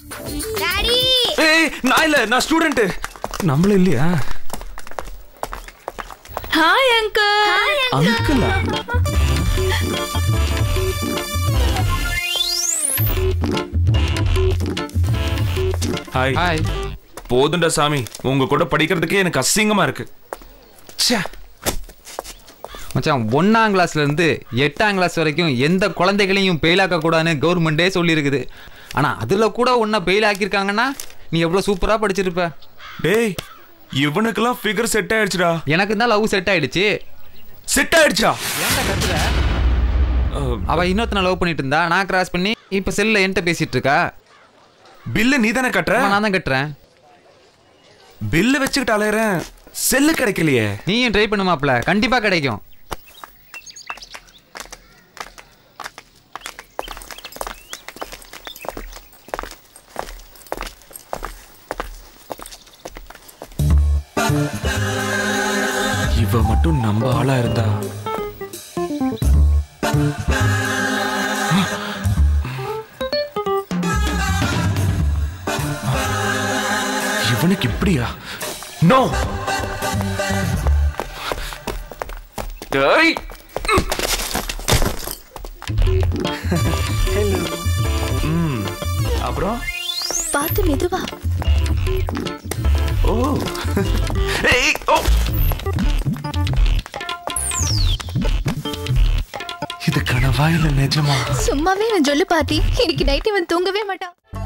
daddy ஏய் நான் இல்ல நான் ஸ்டூடெண்ட் நம்மள இல்லையா ஹாய் அங்கிள் அங்கிளா ஹாய் ஹாய் போதுண்டா சாமி உங்க கூட படிக்கிறதுக்கே எனக்கு அசிங்கமா இருக்கு ச்சே மச்சான் ஒன்னாம் கிளாஸ்ல இருந்து எட்டாம் கிளாஸ் வரைக்கும் எந்த குழந்தைகளையும் பெயிலாக்க கூடாதுன்னு கவர்மெண்டே சொல்லியிருக்குது ஆனா அதுல கூட உன்னை பெயில் ஆக்கியிருக்காங்கன்னா நீ எவ்வளவு சூப்பரா படிச்சிருப்ப டேய் இவனுக்கெல்லாம் ஃபிகர் செட் ஆயிடுச்சுடா எனக்கு தான் லவ் செட் ஆயிடுச்சு செட் ஆயிடுச்சா அஹ், அவ இன்னொருத்தனை லவ் பண்ணிட்டு இருந்தா நான் கிராஸ் பண்ணி இப்ப செல்ல என்கிட்ட பேசிட்டு இருக்கா பில்லு நீ தானே கட்டுற ஆமா, நான் தான் கட்டுறேன் பில்லு வச்சுக்கிட்டு அலையறேன் செல்லு கிடைக்கலையே நீயும் ட்ரை பண்ணுமாப்ல கண்டிப்பா கிடைக்கும் இவ மட்டும் நம்ம ஆளா இருந்தா இவனுக்கு இப்படியா நோ டேய் ம் அப்புறம் பார்த்து மெதுவா ஓ ஏய் ஓ இது கனவா இல்ல நிஜமா சும்மாவே இவன் சொல்லு பாட்டி இன்னைக்கு நைட் இவன் தூங்கவே மாட்டான்